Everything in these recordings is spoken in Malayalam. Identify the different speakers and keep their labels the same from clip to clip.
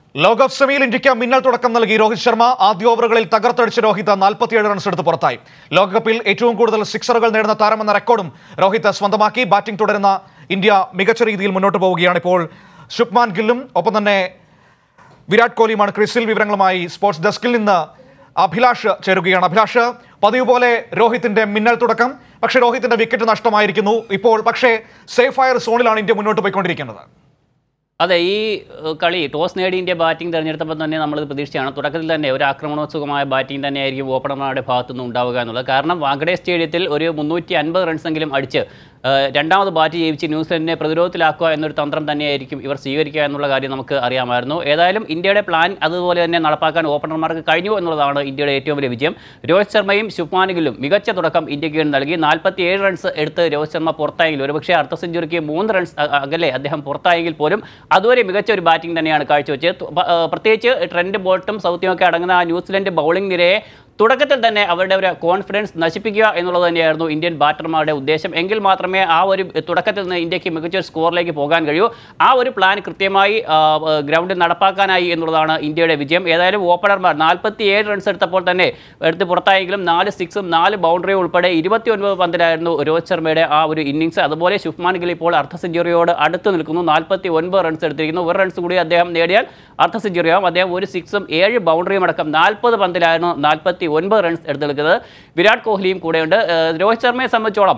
Speaker 1: ലോകകപ്പ് സെമിയിൽ ഇന്ത്യക്ക് മിന്നൽ തുടക്കം നൽകി രോഹിത് ശർമ്മ ആദ്യ ഓവറുകളിൽ തകർത്തടിച്ച രോഹിത് നാൽപ്പത്തിയേഴ് റൺസ് എടുത്ത് പുറത്തായി ലോകകപ്പിൽ ഏറ്റവും കൂടുതൽ സിക്സറുകൾ നേടുന്ന താരമെന്ന റെക്കോർഡും രോഹിത് സ്വന്തമാക്കി ബാറ്റിംഗ് തുടരുന്ന ഇന്ത്യ മികച്ച രീതിയിൽ മുന്നോട്ട് പോവുകയാണ് ഇപ്പോൾ ശുഭ്മാൻ ഗില്ലും ഒപ്പം തന്നെ വിരാട് കോഹ്ലിയുമാണ് ക്രിസിൽ വിവരങ്ങളുമായി സ്പോർട്സ് ഡെസ്കിൽ നിന്ന് അഭിലാഷ് ചേരുകയാണ് അഭിലാഷ് പതിവ് പോലെ രോഹിത്തിന്റെ മിന്നൽ തുടക്കം പക്ഷേ രോഹിത്തിന്റെ വിക്കറ്റ് നഷ്ടമായിരിക്കുന്നു ഇപ്പോൾ പക്ഷേ സേഫ് ഫയർ സോണിലാണ് ഇന്ത്യ മുന്നോട്ട് പോയിക്കൊണ്ടിരിക്കുന്നത്
Speaker 2: അതെ ഈ ഏഹ്, കളി ടോസ് നേടി ഇന്ത്യ ബാറ്റിംഗ് തിരഞ്ഞെടുത്തപ്പോൾ തന്നെ നമ്മളത് പ്രതീക്ഷിച്ചാണ് തുടക്കത്തിൽ തന്നെ ഒരു ആക്രമണോത്സുകമായ ബാറ്റിംഗ് തന്നെയായിരിക്കും ഓപ്പണർമാരുടെ ഭാഗത്തു നിന്ന് ഉണ്ടാവുക എന്നുള്ളത് കാരണം വാങ്കഡെ സ്റ്റേഡിയത്തിൽ ഒരു മുന്നൂറ്റി അൻപത് റൺസെങ്കിലും അടിച്ച് ഏഹ്, രണ്ടാമത് ബാറ്റ് ജയിച്ച് ന്യൂസിലൻഡിനെ പ്രതിരോധത്തിലാക്കുക എന്നൊരു തന്ത്രം തന്നെയായിരിക്കും ഇവർ സ്വീകരിക്കുക എന്നുള്ള കാര്യം നമുക്ക് അറിയാമായിരുന്നു ഏതായാലും ഇന്ത്യയുടെ പ്ലാൻ അതുപോലെ തന്നെ നടപ്പാക്കാൻ ഓപ്പണർമാർക്ക് കഴിഞ്ഞു എന്നുള്ളതാണ് ഇന്ത്യയുടെ ഏറ്റവും വലിയ വിജയം രോഹിത് ശർമ്മയും ശുഭ്മാൻ ഗില്ലും മികച്ച തുടക്കം ഇന്ത്യക്ക് വേണ്ടി നൽകി നാൽപ്പത്തി ഏഴ് റൺസ് എടുത്ത് രോഹിത് ശർമ്മ പുറത്തായെങ്കിൽ ഒരുപക്ഷെ അർദ്ധ സെഞ്ചുറിക്ക് മൂന്ന് റൺസ് അ- അകലെ അദ്ദേഹം പുറത്തായെങ്കിൽ പോലും അതുവരെ മികച്ച ഒരു ബാറ്റിംഗ് തന്നെയാണ് കാഴ്ചവെച്ചത് തു- പ- ആ, പ്രത്യേകിച്ച് ട്രെൻഡ് ബോൾട്ടും സൗത്തിയും ഒക്കെ അടങ്ങുന്ന ആ ന്യൂസിലൻഡ് ബൗളിംഗ് നിരയെ തുടക്കത്തിൽ തന്നെ അവരുടെ ഒരു കോൺഫിഡൻസ് നശിപ്പിക്കുക എന്നുള്ളത് തന്നെയായിരുന്നു ഇന്ത്യൻ ബാറ്റർമാരുടെ ഉദ്ദേശം എങ്കിൽ മാത്രമേ ആ ഒരു തുടക്കത്തിൽ നിന്ന് ഇന്ത്യക്ക് മികച്ച ഒരു സ്കോറിലേക്ക് പോകാൻ കഴിയൂ ആ ഒരു പ്ലാൻ കൃത്യമായി ആ, ആ, ഗ്രൗണ്ടിൽ നടപ്പാക്കാനായി എന്നുള്ളതാണ് ഇന്ത്യയുടെ വിജയം ഏതായാലും ഓപ്പണർമാർ നാൽപ്പത്തി ഏഴ് റൺസ് എടുത്തപ്പോൾ തന്നെ എടുത്ത് പുറത്തായെങ്കിലും നാല് സിക്സും നാല് ബൗണ്ടറിയും ഉൾപ്പെടെ ഇരുപത്തി ഒൻപത് പന്തിലായിരുന്നു രോഹിത് ശർമ്മയുടെ ആ ഒരു ഇന്നിങ്സ് അതുപോലെ ശുഭ്മാൻ ഗിൽ ഇപ്പോൾ അർദ്ധ സെഞ്ചുറിയോട് അടുത്ത് നിൽക്കുന്നു നാൽപ്പത്തി ഒൻപത് റൺസ് എടുത്തിരിക്കുന്നു ഒരു റൺസ് കൂടി അദ്ദേഹം നേടിയാൽ അർദ്ധ സെഞ്ചുറിയാവും അദ്ദേഹം ഒരു സിക്സും ഏഴ് ബൗണ്ടറിയും അടക്കം നാൽപ്പത് പന്തിലായിരുന്നു നാൽപ്പത്തി ഒൻപത് റൺസ് എടുത്തെടുക്കുന്നത് വിരാട് കോഹ്ലിയും കൂടെയുണ്ട് ഏഹ് രോഹിത് ശർമ്മയെ സംബന്ധിച്ചോളം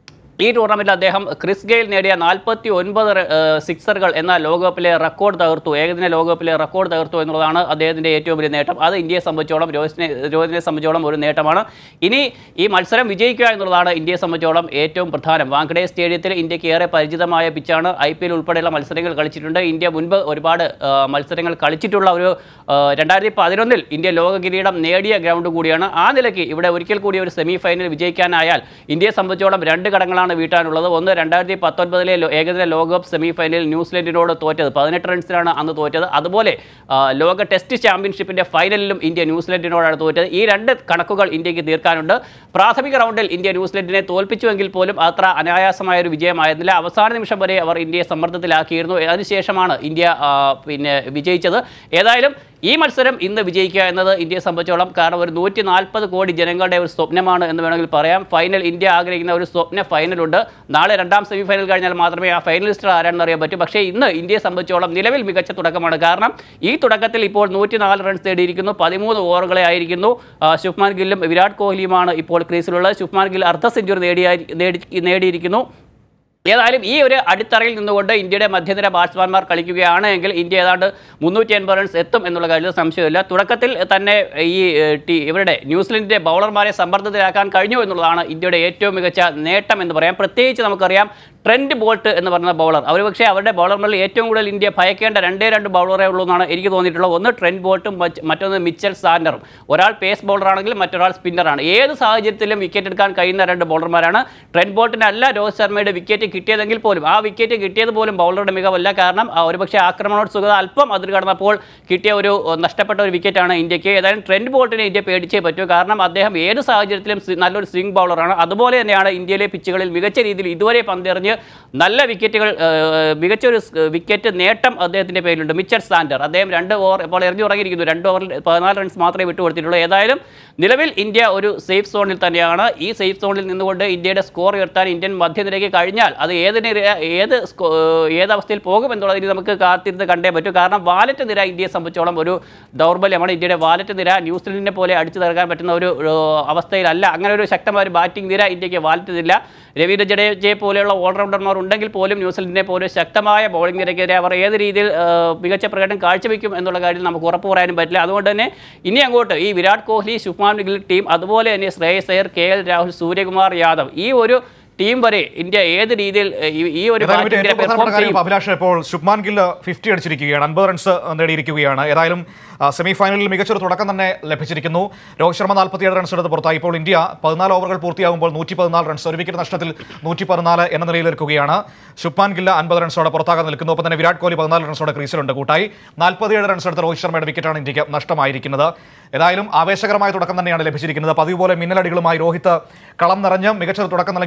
Speaker 2: ഈ ടൂർണമെന്റിൽ അദ്ദേഹം ക്രിസ് ഗെയിൽ നേടിയ നാൽപ്പത്തി ഒൻപത് സിക്സറുകൾ എന്ന ലോകകപ്പിലെ റെക്കോർഡ് തകർത്തു ഏകദിന ലോകകപ്പിലെ റെക്കോർഡ് തകർത്തു എന്നുള്ളതാണ് അദ്ദേഹത്തിന്റെ ഏറ്റവും വലിയ നേട്ടം അത് ഇന്ത്യയെ സംബന്ധിച്ചോളം രോഹിത്തിനെ രോഹിതിനെ സംബന്ധിച്ചോളം ഒരു നേട്ടമാണ് ഇനി ഈ മത്സരം വിജയിക്കുക എന്നുള്ളതാണ് ഇന്ത്യയെ സംബന്ധിച്ചോളം ഏറ്റവും പ്രധാനം വാങ്കഡെ സ്റ്റേഡിയത്തിൽ ഇന്ത്യക്ക് ഏറെ പരിചിതമായ പിച്ചാണ് ഐ പി എൽ ഉൾപ്പെടെയുള്ള മത്സരങ്ങൾ കളിച്ചിട്ടുണ്ട് ഇന്ത്യ മുൻപ് ഒരുപാട് ആ, മത്സരങ്ങൾ കളിച്ചിട്ടുള്ള ഒരു രണ്ടായിരത്തി പതിനൊന്നിൽ ഇന്ത്യ ലോക കിരീടം നേടിയ ഗ്രൗണ്ട് കൂടിയാണ് ആ നിലയ്ക്ക് ഇവിടെ ഒരിക്കൽ കൂടി ഒരു സെമി ഫൈനൽ വിജയിക്കാനായാൽ ഇന്ത്യയെ സംബന്ധിച്ചോളം രണ്ട് ഘടകങ്ങളാണ് വീട്ടാനുള്ളത് ഒന്ന് രണ്ടായിരത്തി പത്തൊൻപതിലെ ലോ- ഏകദിന ലോകകപ്പ് സെമി ഫൈനലിൽ ന്യൂസിലൻഡിനോട് തോറ്റത് പതിനെട്ട് റൺസിനാണ് അന്ന് തോറ്റത് അതുപോലെ ആ, ലോക ടെസ്റ്റ് ചാമ്പ്യൻഷിപ്പിന്റെ ഫൈനലിലും ഇന്ത്യ ന്യൂസിലൻഡിനോടാണ് തോറ്റത് ഈ രണ്ട് കണക്കുകൾ ഇന്ത്യക്ക് തീർക്കാനുണ്ട് പ്രാഥമിക റൗണ്ടിൽ ഇന്ത്യ ന്യൂസിലൻഡിനെ തോൽപ്പിച്ചുവെങ്കിൽ പോലും അത്ര അനായാസമായ ഒരു വിജയമായിരുന്നില്ല അവസാന നിമിഷം വരെ അവർ ഇന്ത്യയെ സമ്മർദ്ദത്തിലാക്കിയിരുന്നു അതിനുശേഷമാണ് ഇന്ത്യ ആ, പിന്നെ വിജയിച്ചത് ഏതായാലും ഈ മത്സരം ഇന്ന് വിജയിക്കുക എന്നത് ഇന്ത്യയെ സംബന്ധിച്ചോളം കാരണം ഒരു നൂറ്റി നാൽപ്പത് കോടി ജനങ്ങളുടെ ഒരു സ്വപ്നമാണ് എന്ന് വേണമെങ്കിൽ പറയാം ഫൈനൽ ഇന്ത്യ ആഗ്രഹിക്കുന്ന ഒരു സ്വപ്ന ഫൈനലുണ്ട് നാളെ രണ്ടാം സെമി ഫൈനൽ കഴിഞ്ഞാൽ മാത്രമേ ആ ഫൈനലിസ്റ്റ് ആരാണെന്ന് അറിയാൻ പറ്റൂ പക്ഷേ ഇന്ന് ഇന്ത്യയെ സംബന്ധിച്ചോളം നിലവിൽ മികച്ച തുടക്കമാണ് കാരണം ഈ തുടക്കത്തിൽ ഇപ്പോൾ നൂറ്റി നാല് റൺസ് നേടിയിരിക്കുന്നു പതിമൂന്ന് ഓവറുകളെ ആയിരിക്കുന്നു ആ, ശുഭ്മാൻ ഗില്ലും വിരാട് കോഹ്ലിയുമാണ് ഇപ്പോൾ ക്രീസിലുള്ളത് ശുഭ്മാൻ ഗിൽ അർദ്ധ സെഞ്ചുറി നേടിയ നേടി നേടിയിരിക്കുന്നു ഏതായാലും ഈ ഒരു അടിത്തറയിൽ നിന്നുകൊണ്ട് ഇന്ത്യയുടെ മധ്യനിര ബാറ്റ്സ്മാൻമാർ കളിക്കുകയാണ് എങ്കിൽ ഇന്ത്യ ഏതാണ്ട് മുന്നൂറ്റി അൻപത് റൺസ് എത്തും എന്നുള്ള കാര്യത്തിൽ സംശയമില്ല തുടക്കത്തിൽ തന്നെ ഈ ഏഹ്, ടീ ഇവരുടെ ന്യൂസിലൻഡിന്റെ ബൗളർമാരെ സമ്മർദ്ദത്തിലാക്കാൻ കഴിഞ്ഞു എന്നുള്ളതാണ് ഇന്ത്യയുടെ ഏറ്റവും മികച്ച നേട്ടം എന്ന് പറയാം പ്രത്യേകിച്ച് നമുക്കറിയാം ട്രെൻഡ് ബോൾട്ട് എന്ന് പറയുന്ന ബൗളർ അവർ പക്ഷേ അവരുടെ ബൗളർമാരിൽ ഏറ്റവും കൂടുതൽ ഇന്ത്യ ഭയക്കേണ്ട രണ്ടേ രണ്ട് ബൗളറേ ഉള്ളൂ എന്നാണ് എനിക്ക് തോന്നിയിട്ടുള്ളത് ഒന്ന് ട്രെൻഡ് ബോൾട്ടും മറ്റ് മറ്റൊന്ന് മിച്ചൽ സാൻഡറും ഒരാൾ പേസ് ബൗളറാണെങ്കിൽ മറ്റൊരാൾ സ്പിന്നറാണ് ഏത് സാഹചര്യത്തിലും വിക്കറ്റ് എടുക്കാൻ കഴിയുന്ന രണ്ട് ബൗളർമാരാണ് ട്രെൻഡ് ബോൾട്ടിന് അല്ല രോഹിത് ശർമ്മയുടെ വിക്കറ്റ് കിട്ടിയതെങ്കിൽ പോലും ആ വിക്കറ്റ് കിട്ടിയത് പോലും ബൗളറുടെ മികവല്ല കാരണം ആ ഒരുപക്ഷെ ആക്രമണോത്സുകത അല്പം അതിർ കടന്നപ്പോൾ കിട്ടിയ ഒരു ഏഹ്, നഷ്ടപ്പെട്ട ഒരു വിക്കറ്റാണ് ഇന്ത്യക്ക് ഏതായാലും ട്രെൻഡ് ബോൾട്ടിനെ ഇന്ത്യ പേടിച്ചേ പറ്റൂ കാരണം അദ്ദേഹം ഏത് സാഹചര്യത്തിലും സി- നല്ലൊരു സ്വിംഗ് ബൗളറാണ് അതുപോലെ തന്നെയാണ് ഇന്ത്യയിലെ പിച്ചുകളിൽ മികച്ച രീതിയിൽ ഇതുവരെ പന്തെറിഞ്ഞ് നല്ല വിക്കറ്റുകൾ ഏഹ്, മികച്ച ഒരു സ്- വിക്കറ്റ് നേട്ടം അദ്ദേഹത്തിന്റെ പേരിലുണ്ട് മിച്ചർ സാൻഡർ അദ്ദേഹം രണ്ട് ഓവർ ഇപ്പോൾ എറിഞ്ഞു തുടങ്ങിയിരിക്കുന്നു രണ്ട് ഓവറിൽ പതിനാല് റൺസ് മാത്രമേ വിട്ടുകൊടുത്തിട്ടുള്ളൂ ഏതായാലും നിലവിൽ ഇന്ത്യ ഒരു സേഫ് സോണിൽ തന്നെയാണ് ഈ സേഫ് സോണിൽ നിന്നുകൊണ്ട് ഇന്ത്യയുടെ സ്കോർ ഉയർത്താൻ ഇന്ത്യൻ മധ്യനിരയ്ക്ക് കഴിഞ്ഞാൽ അത് ഏത് നിര ഏത് സ്കോ- ഏത് അവസ്ഥയിൽ പോകും എന്നുള്ളത് ഇനി നമുക്ക് കാത്തിരുന്ന് കണ്ടേ പറ്റൂ കാരണം വാലറ്റ് നിര ഇന്ത്യയെ സംബന്ധിച്ചോളം ഒരു ദൗർബല്യമാണ് ഇന്ത്യയുടെ വാലറ്റ് നിര ന്യൂസിലൻഡിനെ പോലെ അടിച്ചു തീർക്കാൻ പറ്റുന്ന ഒരു ഒരു അവസ്ഥയിലല്ല അങ്ങനെ ഒരു ശക്തമായ ഒരു ബാറ്റിംഗ് നിര ഇന്ത്യക്ക് വാലറ്റ് നിര രവീന്ദ്ര ജഡേജയെ പോലെയുള്ള ഓൾറൗണ്ടർമാർ ഉണ്ടെങ്കിൽ പോലും ന്യൂസിലൻഡിനെ പോലെ ശക്തമായ ബൗളിംഗ് നിരക്കെതിരെ അവർ ഏത് രീതിയിൽ ആ, മികച്ച പ്രകടനം കാഴ്ചവെക്കും എന്നുള്ള കാര്യം നമുക്ക് ഉറപ്പ് പറയാനും പറ്റില്ല അതുകൊണ്ട് തന്നെ ഇനി അങ്ങോട്ട് ഈ വിരാട് കോഹ്ലി ശുഭ്മാൻ ഗിൽ ടീം അതുപോലെ തന്നെ ശ്രേയസ് അയ്യർ കെ എൽ രാഹുൽ സൂര്യകുമാർ യാദവ് ഈ ഒരു ടീം വരെ ഇന്ത്യ ഏത് രീതിയിൽ ഏഹ്, ഈ- ഈ ഒരു
Speaker 1: ഏതായാലും ഇത്
Speaker 2: batting നിര
Speaker 1: ഏറ്റവും പ്രധാനപ്പെട്ട
Speaker 2: perform
Speaker 1: കാര്യം
Speaker 2: ചെയ്യും
Speaker 1: ഇപ്പോൾ അഭിലാഷ് ഇപ്പോൾ ശുഭ്മാൻ ഗിൽ ഫിഫ്റ്റി അടിച്ചിരിക്കുകയാണ് അൻപത് റൺസ് നേടിയിരിക്കുകയാണ് ഏതായാലും സെമി ഫൈനലിൽ മികച്ചൊരു തുടക്കം തന്നെ ലഭിച്ചിരിക്കുന്നു രോഹിത് ശർമ്മ നാൽപ്പത്തിയേഴ് റൺസ് എടുത്ത് പുറത്തായി ഇപ്പോൾ ഇന്ത്യ പതിനാല് ഓവറുകൾ പൂർത്തിയാകുമ്പോൾ നൂറ്റി പതിനാല് റൺസ് ഒരു വിക്കറ്റ് നഷ്ടത്തിൽ നൂറ്റി പതിനാല് എന്ന നിലയിൽ നിൽക്കുകയാണ് ശുഭ്മാൻ ഗില്ല അൻപത് റൺസോടെ പുറത്താകാൻ നിൽക്കുന്നു ഒപ്പം തന്നെ വിരാട് കോഹ്ലി പതിനാല് റൺസോടെ ക്രീസിലുണ്ട് കൂട്ടായി നാൽപ്പത്തിയേഴ് റൺസ് എടുത്ത് രോഹിത് ശർമ്മയുടെ വിക്കറ്റാണ് ഇന്ത്യക്ക് നഷ്ടമായിരിക്കുന്നത് ഏതായാലും ആവേശകരമായ തുടക്കം തന്നെയാണ് ലഭിച്ചിരിക്കുന്നത് പതിവ് പോലെ മിന്നലടികളുമായി രോഹിത് കളം നിറഞ്ഞ് മികച്ചൊരു തുടക്കം നൽകിയപ്പോൾ പുറകെ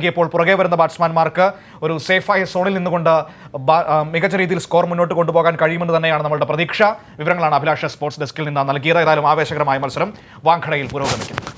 Speaker 1: പുറകെ വരുന്ന ബാറ്റ്സ്മാൻമാർക്ക് ഒരു സേഫായ സോണിൽ നിന്നുകൊണ്ട് ബാ- ആ, മികച്ച രീതിയിൽ സ്കോർ മുന്നോട്ട് കൊണ്ടുപോകാൻ കഴിയുമെന്ന് തന്നെയാണ് നമ്മളുടെ പ്രതീക്ഷ വിവരങ്ങളാണ് അഭിലാഷ സ്പോർട്സ് ഡെസ്കിൽ നിന്ന് നൽകിയത് ഏതായാലും ആവേശകരമായ മത്സരം വാങ്കടയിൽ പുരോഗമിക്കുന്നു